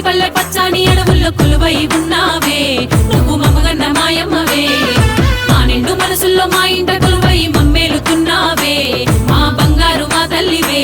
పల్లె పచ్చాని అడవుల్లో కొలువై ఉన్నావే నువ్వు మమగన్న మాయమ్మవే మా నిండు మనసుల్లో మా ఇంట కొలువై మమ్మేలుతున్నావే మా బంగారు మా తల్లివే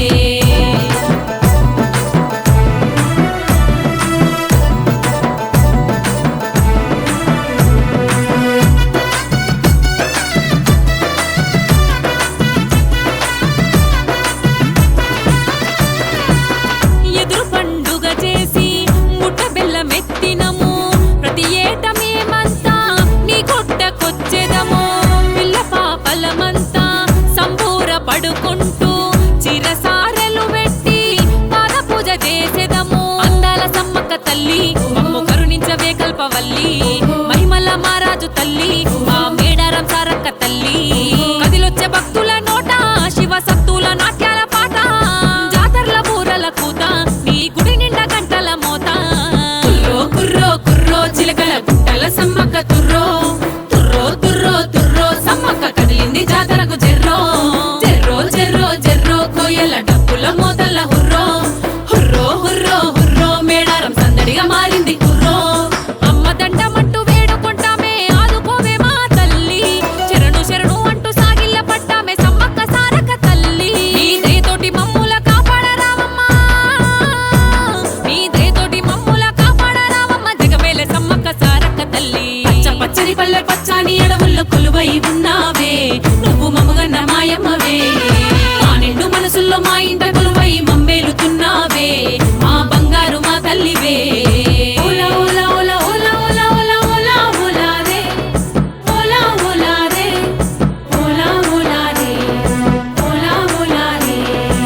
ఎదురు పండుగ చేసి ముట్ట బెల్లమెత్తినము ప్రతి ఏట మేమంతా నీ కొట్టకొచ్చెదము పిల్ల పాపలమంతా సంబూర పడుకుంటూ చిరసారెలు పెట్టి పాద పూజ చేసేదము అందాల సమ్మక్క తల్లి మమ్ము కరుణించవే కల్పవల్లి మహిమల మారాజు తల్లి మా మేడారం సారక్క తల్లి కదిలొచ్చే భక్తుల నోట శివ సత్తుల నాట్యాల పాట జాతర్ల బూరల కూత నీ గుడి నిండా గంటల మోత కుర్రో కుర్రో కుర్రో చిలకల గుట్టల సమ్మక్క తుర్రో తుర్రో తుర్రో తుర్రో సమ్మక్క కదిలింది జాతరకు జెర్రో జెర్రో జెర్రో జెర్రో కోయల డప్పుల మోతల హుర్రో హుర్రో హుర్రో హుర్రో మేడారం సందడిగా మారింది హుర్రో అమ్మ దండమంటూ వేడుకుంటామే ఆదుకోవే మా తల్లి శరణు శరణు అంటూ సాగిల్ల పట్టామే సమ్మక్క సారక్క తల్లి నీ దయతోటి మమ్ముల కాపాడరావమ్మా నీ దయతోటి మమ్ముల కాపాడరావమ్మ జగమేలే సమ్మక్క సారక్క తల్లి పచ్చ పచ్చని పల్లె పచ్చాని అడవుల్లో కొలువై ఉన్నావే నువ్వు మమగన్న మాయమ్మవే మా నిండు మనసుల్లో మా ఇంట కొలువై మమ్మేలుతున్నావే మా బంగారు మా తల్లివే ఓలా ఓలా ఓలా ఓలా ఓలా ఓలా ఓలా ఓలా రే ఓలా ఓలా రే ఓలా ఓలా రే ఓలా ఓలా రే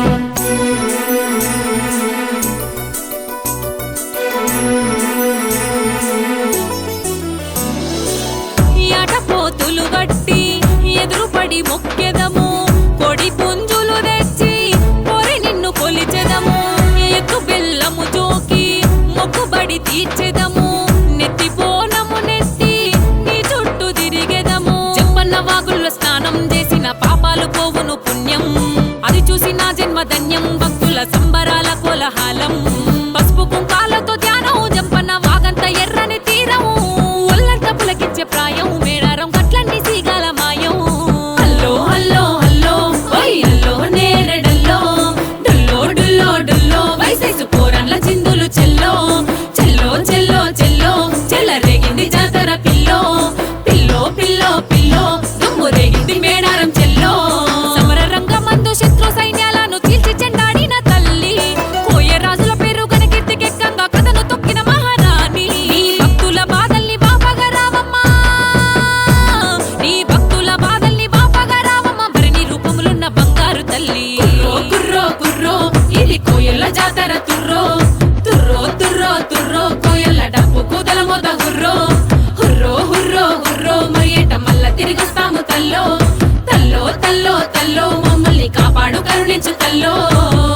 పోతులు గట్టి ఎదురుపడి మొక్కెదము కొడి పుంజులు తెచ్చి పొరి నిన్ను కొలిచెదము ఎత్తు బెల్లము జోకి మొక్కుబడి తీర్చెదము నెత్తి పోనము నెత్తి నీ చుట్టూ తిరిగెదము చెప్పన్న వాగుల్లో స్నానం చేసిన పాపాలు పోవును పుణ్యం అది చూసి నా జన్మ ధన్యం భక్తుల సంబరాల కోలాహలం పసుపు కుంకాలతో ధ్యానం జంపన్న వాగంత ఎర్రని తీరము ఒళ్ళంత పులకించే ప్రాయం మేడారం గట్లన్నీ సీగాల మాయం హల్లో హల్లో హల్లో ఓయ్ హల్లో నేరెడల్లో డుల్లో డుల్లో డుల్లో వయసైసు పోరన్ల చిందులు చెల్లో చెల్లో చెల్లో చెల్లో చెల్లరేగింది జాతర పిల్లో పిల్లో పిల్లో పిల్లో దుమ్ము రేగింది మేడారం చెల్లో సమర రంగమందు శత్రు సైన్యాలను చీల్చి చెండాడిన తల్లి కోయ రాజుల పేరు గనకీర్తికెక్కంగా కథను తొక్కిన మహారాణి నీ భక్తుల బాధల్ని బాపగా రావమ్మా నీ భక్తుల బాధల్ని బాపగా రావమ్మ భరణి రూపములున్న బంగారు తల్లి కుర్రో కుర్రో కుర్రో ఇది కోయల జాతర తుర్రో తుర్రో తుర్రో తుర్రో కోయల డప్పు కూదల మోత హుర్రో హుర్రో హుర్రో హుర్రో మరియట మల్ల తిరిగొస్తాము తల్లో తల్లో తల్లో తల్లో మమ్మల్ని కాపాడు కరుణించు తల్లో